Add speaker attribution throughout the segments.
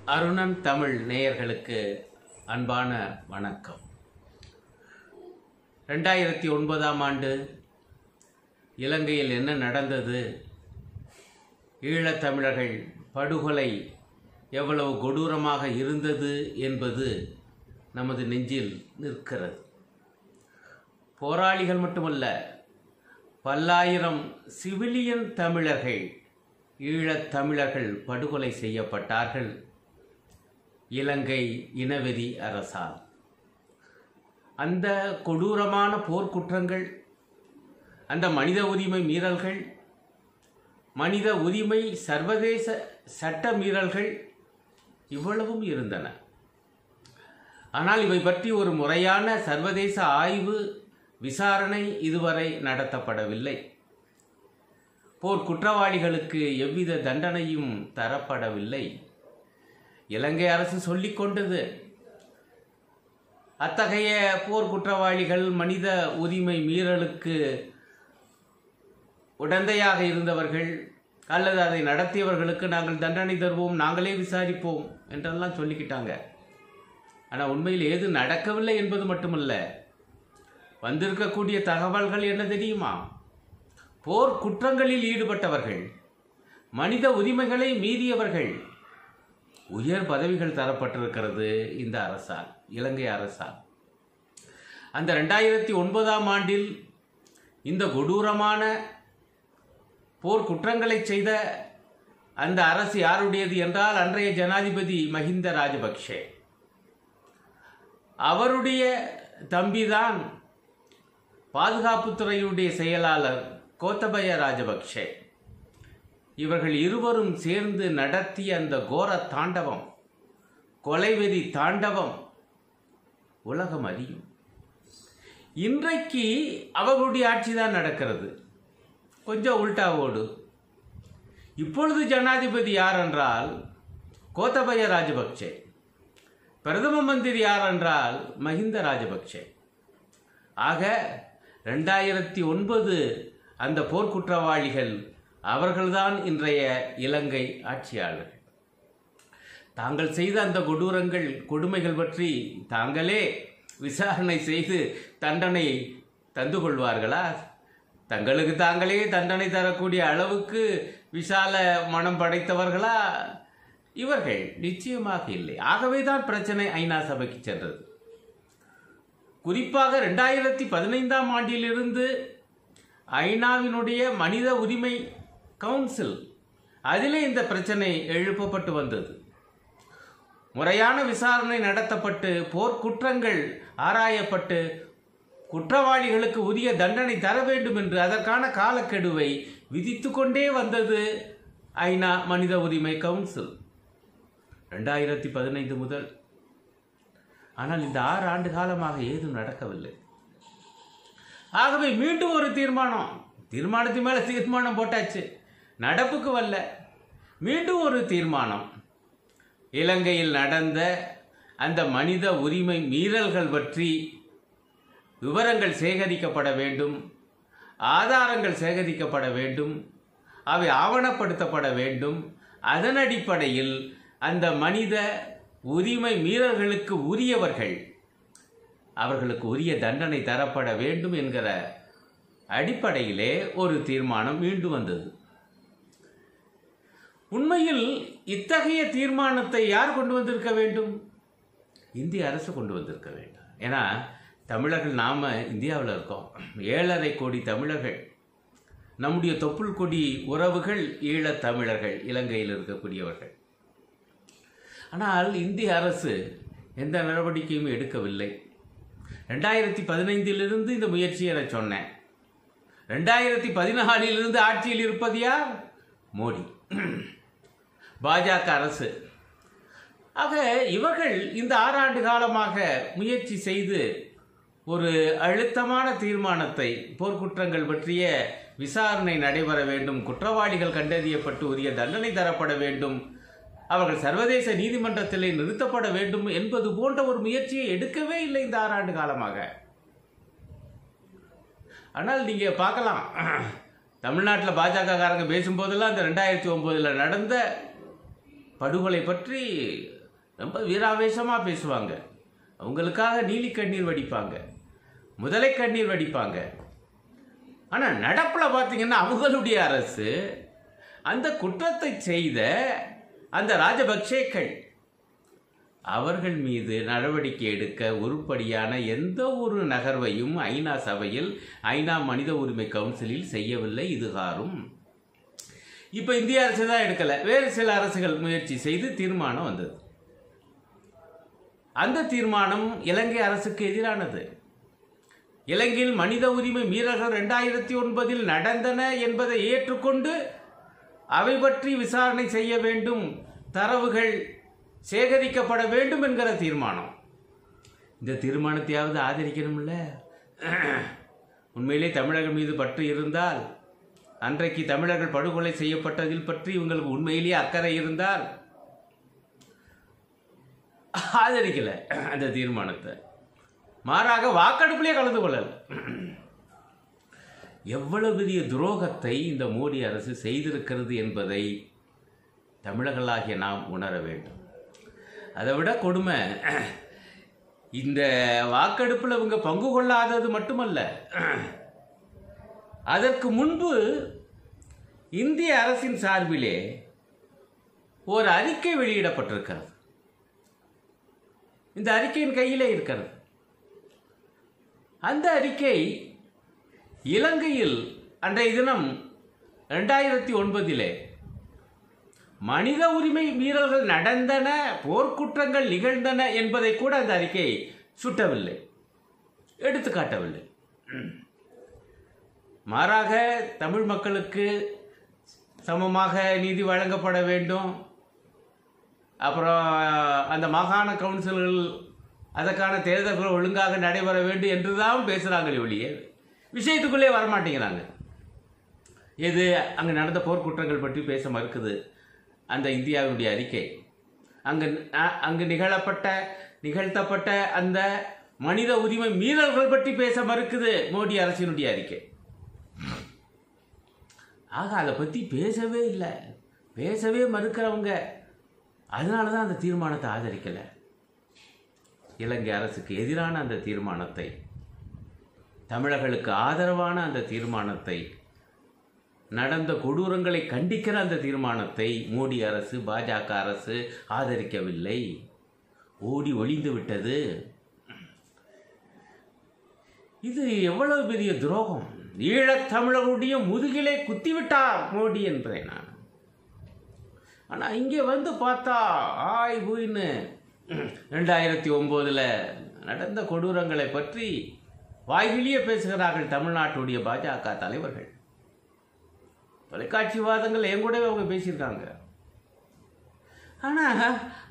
Speaker 1: அருணன் தமிழ் நேயர்களுக்கு அன்பான வணக்கம் ரெண்டாயிரத்தி ஒன்பதாம் ஆண்டு இலங்கையில் என்ன நடந்தது ஈழத்தமிழர்கள் படுகொலை எவ்வளவு கொடூரமாக இருந்தது என்பது நமது நெஞ்சில் நிற்கிறது போராளிகள் மட்டுமல்ல பல்லாயிரம் சிவிலியன் தமிழர்கள் ஈழத் தமிழர்கள் படுகொலை செய்யப்பட்டார்கள் இலங்கை இனவெறி அரசால் அந்த கொடூரமான போர்க்குற்றங்கள் அந்த மனித உரிமை மீறல்கள் மனித உரிமை சர்வதேச சட்ட மீறல்கள் இவ்வளவும் இருந்தன ஆனால் இவை பற்றி ஒரு முறையான சர்வதேச ஆய்வு விசாரணை இதுவரை நடத்தப்படவில்லை போர் குற்றவாளிகளுக்கு எவ்வித தண்டனையும் தரப்படவில்லை இலங்கை அரசு சொல்லிக் கொண்டது அத்தகைய போர் குற்றவாளிகள் மனித உரிமை மீறலுக்கு உடந்தையாக இருந்தவர்கள் அல்லது அதை நடத்தியவர்களுக்கு நாங்கள் தண்டனை தருவோம் நாங்களே விசாரிப்போம் என்றெல்லாம் சொல்லிக்கிட்டாங்க ஆனால் உண்மையில் ஏது நடக்கவில்லை என்பது மட்டுமல்ல வந்திருக்கக்கூடிய தகவல்கள் என்ன தெரியுமா போர் குற்றங்களில் ஈடுபட்டவர்கள் மனித உரிமைகளை மீறியவர்கள் உயர் பதவிகள் தரப்பட்டிருக்கிறது இந்த அரசால் இலங்கை அரசால் அந்த ரெண்டாயிரத்தி ஒன்பதாம் ஆண்டில் இந்த கொடூரமான போர் குற்றங்களை செய்த அந்த அரசு யாருடையது என்றால் அன்றைய ஜனாதிபதி மஹிந்த ராஜபக்ஷே அவருடைய தம்பிதான் பாதுகாப்புத்துறையுடைய செயலாளர் கோத்தபய ராஜபக்ஷே இவர்கள் இருவரும் சேர்ந்து நடத்திய அந்த கோர தாண்டவம் கொலைவெறி தாண்டவம் உலகம் அறியும் இன்றைக்கு அவர்களுடைய ஆட்சி தான் நடக்கிறது கொஞ்சம் உல்டாவோடு இப்பொழுது ஜனாதிபதி யார் என்றால் கோத்தபய ராஜபக்சே பிரதம மந்திரி யார் என்றால் மஹிந்த ராஜபக்சே ஆக ரெண்டாயிரத்தி ஒன்பது அந்த போர்க்குற்றவாளிகள் அவர்கள்தான் இன்றைய இலங்கை ஆட்சியாளர்கள் தாங்கள் செய்த அந்த கொடூரங்கள் கொடுமைகள் பற்றி தாங்களே விசாரணை செய்து தண்டனை தந்து கொள்வார்களா தங்களுக்கு தாங்களே தண்டனை தரக்கூடிய அளவுக்கு விசால மனம் படைத்தவர்களா இவர்கள் நிச்சயமாக இல்லை ஆகவே தான் பிரச்சனை ஐநா சபைக்கு சென்றது குறிப்பாக ரெண்டாயிரத்தி பதினைந்தாம் ஆண்டிலிருந்து ஐநாவினுடைய மனித உரிமை கவுன்சில் அதிலே இந்த பிரச்சனை எழுப்பப்பட்டு வந்தது முறையான விசாரணை நடத்தப்பட்டு போர்க்குற்றங்கள் ஆராயப்பட்டு குற்றவாளிகளுக்கு உரிய தண்டனை தர வேண்டும் என்று அதற்கான காலக்கெடுவை விதித்து கொண்டே வந்தது ஐநா மனித உரிமை கவுன்சில் ரெண்டாயிரத்தி பதினைந்து முதல் ஆனால் இந்த ஆறு ஆண்டு காலமாக ஏதும் நடக்கவில்லை ஆகவே மீண்டும் ஒரு தீர்மானம் தீர்மானத்து மேலே தீர்மானம் போட்டாச்சு நடப்புக்கு வரல மீண்டும் ஒரு தீர்மானம் இலங்கையில் நடந்த அந்த மனித உரிமை மீறல்கள் பற்றி விவரங்கள் சேகரிக்கப்பட வேண்டும் ஆதாரங்கள் சேகரிக்கப்பட வேண்டும் அவை ஆவணப்படுத்தப்பட வேண்டும் அதன் அடிப்படையில் அந்த மனித உரிமை மீறல்களுக்கு உரியவர்கள் அவர்களுக்கு உரிய தண்டனை தரப்பட வேண்டும் என்கிற அடிப்படையிலே ஒரு தீர்மானம் மீண்டும் வந்தது உண்மையில் இத்தகைய தீர்மானத்தை யார் கொண்டு வந்திருக்க வேண்டும் இந்திய அரசு கொண்டு வந்திருக்க வேண்டும் ஏன்னா தமிழர்கள் நாம் இந்தியாவில் இருக்கோம் ஏழரை கோடி தமிழர்கள் நம்முடைய தொப்புள் கொடி உறவுகள் ஈழத் தமிழர்கள் இலங்கையில் இருக்கக்கூடியவர்கள் ஆனால் இந்திய அரசு எந்த நடவடிக்கையும் எடுக்கவில்லை ரெண்டாயிரத்தி பதினைந்திலிருந்து இந்த முயற்சியை நான் சொன்னேன் ரெண்டாயிரத்தி பதினாலிலிருந்து ஆட்சியில் இருப்பது யார் மோடி பாஜக அரசு ஆக இவர்கள் இந்த ஆறாண்டு காலமாக முயற்சி செய்து ஒரு அழுத்தமான தீர்மானத்தை போர்க்குற்றங்கள் பற்றிய விசாரணை நடைபெற வேண்டும் குற்றவாளிகள் கண்டறியப்பட்டு உரிய தண்டனை தரப்பட வேண்டும் அவர்கள் சர்வதேச நீதிமன்றத்திலே நிறுத்தப்பட வேண்டும் என்பது போன்ற ஒரு முயற்சியை எடுக்கவே இல்லை இந்த ஆறாண்டு காலமாக ஆனால் நீங்கள் பார்க்கலாம் தமிழ்நாட்டில் பாஜக காரங்க பேசும்போதெல்லாம் அந்த ரெண்டாயிரத்தி ஒம்போதில் நடந்த படுகொலை பற்றி ரொம்ப வீராவேசமாக பேசுவாங்க அவங்களுக்காக நீலி கண்ணீர் வடிப்பாங்க முதலை கண்ணீர் வடிப்பாங்க ஆனால் நடப்பில் பார்த்தீங்கன்னா அவங்களுடைய அரசு அந்த குற்றத்தை செய்த அந்த ராஜபக்சேக்கள் அவர்கள் மீது நடவடிக்கை எடுக்க உருப்படியான எந்த ஒரு நகர்வையும் ஐநா சபையில் ஐநா மனித உரிமை கவுன்சிலில் செய்யவில்லை இதுகாரும் இப்போ இந்திய அரசு தான் எடுக்கலை வேறு சில அரசுகள் முயற்சி செய்து தீர்மானம் வந்தது அந்த தீர்மானம் இலங்கை அரசுக்கு எதிரானது இலங்கையில் மனித உரிமை மீறல்கள் ரெண்டாயிரத்தி ஒன்பதில் நடந்தன என்பதை ஏற்றுக்கொண்டு அவை பற்றி விசாரணை செய்ய வேண்டும் தரவுகள் சேகரிக்கப்பட வேண்டும் என்கிற தீர்மானம் இந்த தீர்மானத்தையாவது ஆதரிக்கணும்ல உண்மையிலே தமிழர்கள் மீது பற்று இருந்தால் அன்றைக்கு தமிழர்கள் படுகொலை செய்யப்பட்டதில் பற்றி உங்களுக்கு உண்மையிலேயே அக்கறை இருந்தால் ஆதரிக்கல அந்த தீர்மானத்தை மாறாக வாக்கெடுப்பிலே கலந்து கொள்ளல எவ்வளவு பெரிய துரோகத்தை இந்த மோடி அரசு செய்திருக்கிறது என்பதை தமிழர்களாகிய நாம் உணர வேண்டும் அதை விட கொடுமை இந்த வாக்கெடுப்பில் இவங்க பங்கு கொள்ளாதது மட்டுமல்ல அதற்கு முன்பு இந்திய அரசின் சார்பிலே ஒரு அறிக்கை வெளியிடப்பட்டிருக்கிறது இந்த அறிக்கையின் கையிலே இருக்கிறது அந்த அறிக்கை இலங்கையில் அன்றைய தினம் ரெண்டாயிரத்தி ஒன்பதிலே மனித உரிமை மீறல்கள் நடந்தன போர்க்குற்றங்கள் நிகழ்ந்தன என்பதை கூட அந்த அறிக்கை சுட்டவில்லை எடுத்துக்காட்டவில்லை மாறாக தமிழ் மக்களுக்கு சமமாக நீதி வழங்கப்பட வேண்டும் அப்புறம் அந்த மாகாண கவுன்சில்கள் அதற்கான தேர்தல்கள் ஒழுங்காக நடைபெற வேண்டும் என்று தான் பேசுகிறாங்களே ஒழிய விஷயத்துக்குள்ளே வரமாட்டேங்கிறாங்க எது அங்கே நடந்த போர்க்குற்றங்கள் பற்றி பேச மறுக்குது அந்த இந்தியாவினுடைய அறிக்கை அங்கு அ- அங்கு நிகழப்பட்ட நிகழ்த்தப்பட்ட அந்த மனித உரிமை மீறல்கள் பற்றி பேச மறுக்குது மோடி அரசினுடைய அறிக்கை ஆக அதை பற்றி பேசவே இல்லை பேசவே மறுக்கிறவங்க அதனால தான் அந்த தீர்மானத்தை ஆதரிக்கலை இலங்கை அரசுக்கு எதிரான அந்த தீர்மானத்தை தமிழர்களுக்கு ஆதரவான அந்த தீர்மானத்தை நடந்த கொடூரங்களை கண்டிக்கிற அந்த தீர்மானத்தை மோடி அரசு பாஜக அரசு ஆதரிக்கவில்லை ஓடி ஒளிந்து விட்டது இது எவ்வளவு பெரிய துரோகம் ஈழத்தமிழர்களுடைய முதுகிலே குத்திவிட்டார் மோடி என்றேன் நான் ஆனால் இங்கே வந்து பார்த்தா ஆய் பூயின்னு ரெண்டாயிரத்தி ஒம்போதில் நடந்த கொடூரங்களை பற்றி வாய்விலியே பேசுகிறார்கள் தமிழ்நாட்டுடைய பாஜக தலைவர்கள் தொலைக்காட்சி வாதங்கள் என் கூடவே அவங்க பேசியிருக்காங்க ஆனால்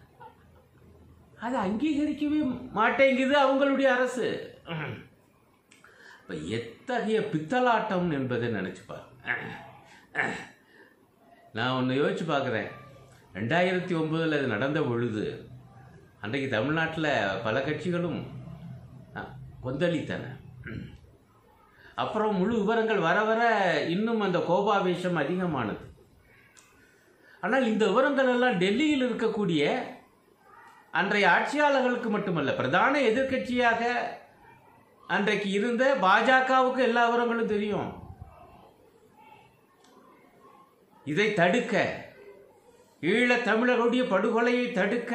Speaker 1: அதை அங்கீகரிக்கவே மாட்டேங்குது அவங்களுடைய அரசு இப்போ எத்தகைய பித்தலாட்டம் என்பதை நினச்சி பாருங்க நான் ஒன்று யோசிச்சு பார்க்குறேன் ரெண்டாயிரத்தி ஒம்போதில் அது நடந்த பொழுது அன்றைக்கு தமிழ்நாட்டில் பல கட்சிகளும் அஹ், கொந்தளித்தன அப்புறம் முழு விவரங்கள் வர வர இன்னும் அந்த கோபாவேசம் அதிகமானது ஆனால் இந்த விவரங்கள் எல்லாம் டெல்லியில் இருக்கக்கூடிய அன்றைய ஆட்சியாளர்களுக்கு மட்டுமல்ல பிரதான எதிர்க்கட்சியாக அன்றைக்கு இருந்த பாஜகவுக்கு எல்லா விவரங்களும் தெரியும் இதை தடுக்க ஈழத் தமிழர்களுடைய படுகொலையை தடுக்க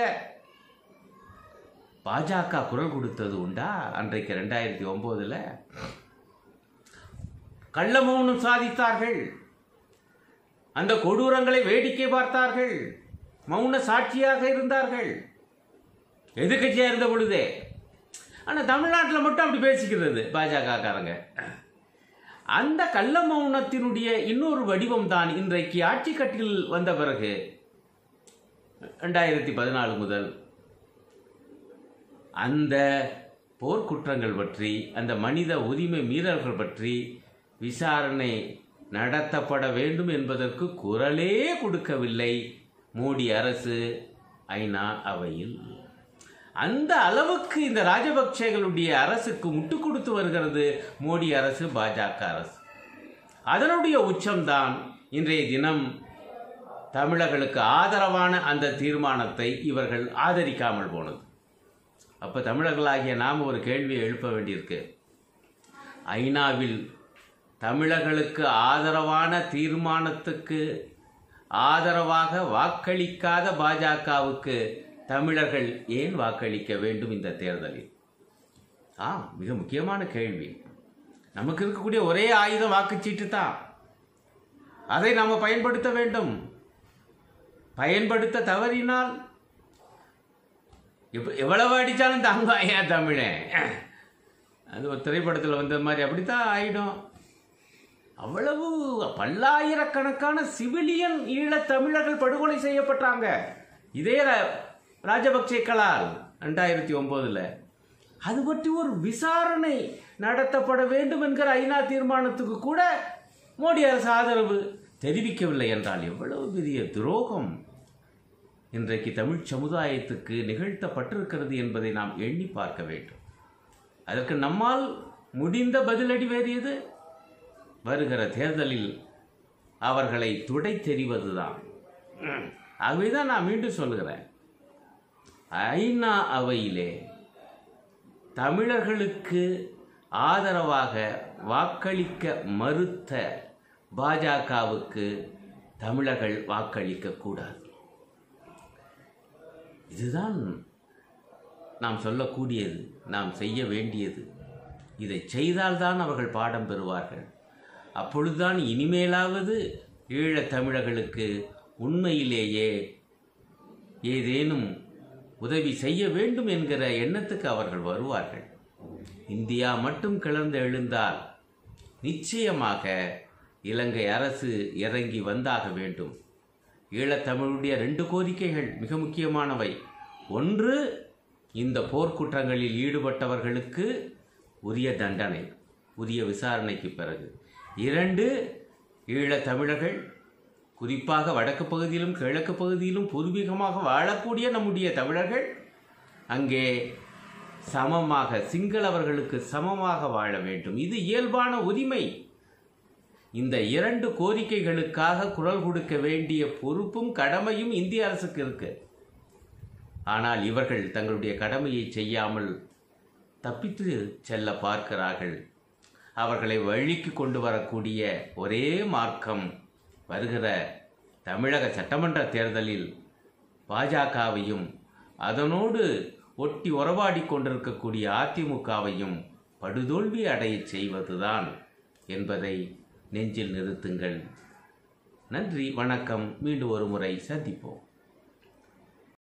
Speaker 1: பாஜக குரல் கொடுத்தது உண்டா அன்றைக்கு ரெண்டாயிரத்தி ஒம்போதில் கள்ள மௌனம் சாதித்தார்கள் அந்த கொடூரங்களை வேடிக்கை பார்த்தார்கள் மௌன சாட்சியாக இருந்தார்கள் எதிர்க்கட்சியாக இருந்த பொழுதே ஆனால் தமிழ்நாட்டில் மட்டும் அப்படி பேசிக்கிறது பாஜக காரங்க அந்த கள்ள மௌனத்தினுடைய இன்னொரு வடிவம் தான் இன்றைக்கு ஆட்சி கட்டில் வந்த பிறகு ரெண்டாயிரத்தி பதினாலு முதல் அந்த போர்க்குற்றங்கள் பற்றி அந்த மனித உரிமை மீறல்கள் பற்றி விசாரணை நடத்தப்பட வேண்டும் என்பதற்கு குரலே கொடுக்கவில்லை மோடி அரசு ஐநா அவையில் அந்த அளவுக்கு இந்த ராஜபக்சேகளுடைய அரசுக்கு முட்டு கொடுத்து வருகிறது மோடி அரசு பாஜக அரசு அதனுடைய உச்சம்தான் இன்றைய தினம் தமிழர்களுக்கு ஆதரவான அந்த தீர்மானத்தை இவர்கள் ஆதரிக்காமல் போனது அப்போ தமிழர்களாகிய நாம் ஒரு கேள்வியை எழுப்ப வேண்டியிருக்கு ஐநாவில் தமிழர்களுக்கு ஆதரவான தீர்மானத்துக்கு ஆதரவாக வாக்களிக்காத பாஜகவுக்கு தமிழர்கள் ஏன் வாக்களிக்க வேண்டும் இந்த தேர்தலில் ஆ மிக முக்கியமான கேள்வி நமக்கு இருக்கக்கூடிய ஒரே ஆயுதம் வாக்குச்சீட்டு தான் அதை நாம் பயன்படுத்த வேண்டும் பயன்படுத்த தவறினால் எவ்வ- எவ்வளவு அடித்தாலும் தாங்க ஏன் தமிழன் அது ஒரு திரைப்படத்தில் வந்த மாதிரி அப்படித்தான் ஆயிடும் அவ்வளவு பல்லாயிரக்கணக்கான சிவிலியன் ஈழத் தமிழர்கள் படுகொலை செய்யப்பட்டாங்க இதே ர- ராஜபக்சேக்களால் ரெண்டாயிரத்தி ஒம்போதில் அது பற்றி ஒரு விசாரணை நடத்தப்பட வேண்டும் என்கிற ஐநா தீர்மானத்துக்கு கூட மோடி அரசு ஆதரவு தெரிவிக்கவில்லை என்றால் எவ்வளவு பெரிய துரோகம் இன்றைக்கு தமிழ் சமுதாயத்துக்கு நிகழ்த்தப்பட்டிருக்கிறது என்பதை நாம் எண்ணி பார்க்க வேண்டும் அதற்கு நம்மால் முடிந்த பதிலடி வேறு எது வருகிற தேர்தலில் அவர்களை துடை தெரிவதுதான் ஆகவே தான் நான் மீண்டும் சொல்லுகிறேன் ஐநா அவையிலே தமிழர்களுக்கு ஆதரவாக வாக்களிக்க மறுத்த பாஜகவுக்கு தமிழர்கள் வாக்களிக்க கூடாது இதுதான் நாம் சொல்லக்கூடியது நாம் செய்ய வேண்டியது இதை செய்தால்தான் அவர்கள் பாடம் பெறுவார்கள் அப்பொழுதுதான் இனிமேலாவது ஈழத் தமிழர்களுக்கு உண்மையிலேயே ஏதேனும் உதவி செய்ய வேண்டும் என்கிற எண்ணத்துக்கு அவர்கள் வருவார்கள் இந்தியா மட்டும் கிளர்ந்து எழுந்தால் நிச்சயமாக இலங்கை அரசு இறங்கி வந்தாக வேண்டும் ஈழத்தமிழுடைய ரெண்டு கோரிக்கைகள் மிக முக்கியமானவை ஒன்று இந்த போர்க்குற்றங்களில் ஈடுபட்டவர்களுக்கு உரிய தண்டனை உரிய விசாரணைக்கு பிறகு இரண்டு ஈழத்தமிழர்கள் குறிப்பாக வடக்கு பகுதியிலும் கிழக்கு பகுதியிலும் பூர்வீகமாக வாழக்கூடிய நம்முடைய தமிழர்கள் அங்கே சமமாக சிங்களவர்களுக்கு சமமாக வாழ வேண்டும் இது இயல்பான உரிமை இந்த இரண்டு கோரிக்கைகளுக்காக குரல் கொடுக்க வேண்டிய பொறுப்பும் கடமையும் இந்திய அரசுக்கு இருக்கு ஆனால் இவர்கள் தங்களுடைய கடமையை செய்யாமல் தப்பித்து செல்ல பார்க்கிறார்கள் அவர்களை வழிக்கு கொண்டு வரக்கூடிய ஒரே மார்க்கம் வருகிற தமிழக சட்டமன்ற தேர்தலில் பாஜகவையும் அதனோடு ஒட்டி உறவாடி கொண்டிருக்கக்கூடிய அதிமுகவையும் படுதோல்வி அடையச் செய்வதுதான் என்பதை நெஞ்சில் நிறுத்துங்கள் நன்றி வணக்கம் மீண்டும் ஒரு முறை சந்திப்போம்